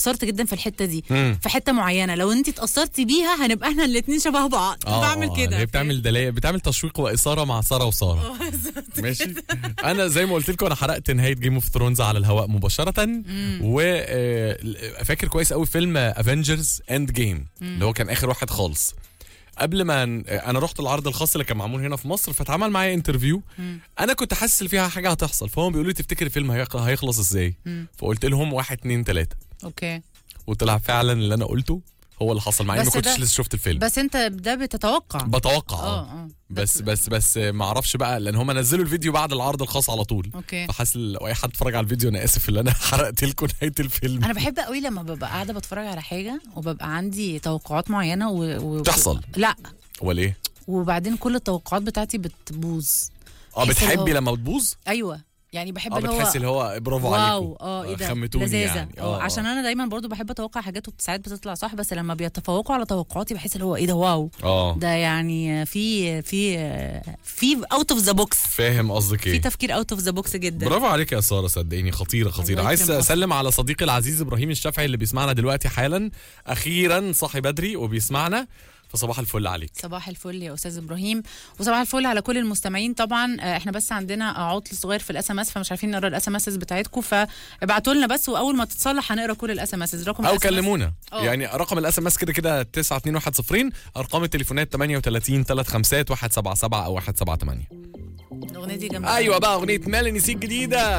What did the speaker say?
اتأثرت جدا في الحته دي مم. في حته معينه لو انت اتأثرتي بيها هنبقى احنا الاثنين شبه بعض بعمل آه، كده هي بتعمل دلائل بتعمل تشويق واثاره مع ساره وساره ماشي انا زي ما قلت لكم انا حرقت نهايه جيم اوف ثرونز على الهواء مباشره وفاكر كويس قوي فيلم افنجرز اند جيم اللي هو كان اخر واحد خالص قبل ما ن- انا رحت العرض الخاص اللي كان معمول هنا في مصر فاتعمل معايا انترفيو انا كنت حاسس ان فيها حاجه هتحصل فهم بيقولوا لي تفتكر الفيلم هيخ- هيخلص ازاي فقلت لهم واحد اتنين تلاته اوكي وطلع فعلا اللي انا قلته هو اللي حصل معايا ما بس كنتش ده- لسه شفت الفيلم بس انت ده بتتوقع بتوقع اه اه اه بس بس بس ما اعرفش بقى لان هم نزلوا الفيديو بعد العرض الخاص على طول اوكي فحاسس لو اي حد اتفرج على الفيديو انا اسف اللي انا حرقت لكم نهايه الفيلم انا بحب قوي لما ببقى قاعده بتفرج على حاجه وببقى عندي توقعات معينه و... و... تحصل. لا هو ليه؟ وبعدين كل التوقعات بتاعتي بتبوظ اه بحس اللي بتحبي هو- لما بتبوظ؟ ايوه يعني بحب اه اللي هو بتحسي اللي هو برافو واو عليكم اه ايه ده خمتوني لذاذة. يعني اه عشان انا دايما برضو بحب اتوقع حاجات وساعات بتطلع صح بس لما بيتفوقوا على توقعاتي بحس اللي هو ايه ده واو اه ده يعني في في في اوت اوف ذا بوكس فاهم قصدك في ايه تفكير اوت اوف ذا بوكس جدا برافو عليك يا ساره صدقيني خطيره خطيره الله عايز يكرمك. اسلم على صديقي العزيز ابراهيم الشافعي اللي بيسمعنا دلوقتي حالا اخيرا صاحي بدري وبيسمعنا فصباح الفل عليك صباح الفل يا استاذ ابراهيم وصباح الفل على كل المستمعين طبعا آه، احنا بس عندنا عطل صغير في الاس ام اس فمش عارفين نقرا الاس ام اس بتاعتكم فابعتوا لنا بس واول ما تتصلح هنقرا كل الاس ام اس رقم او ال SMS كلمونا اه. يعني رقم الاس ام اس كده كده 92110 ارقام التليفونات 38 351 177 او 178 الاغنيه دي جنب ايوه بقى اغنيه ميلاني سي الجديده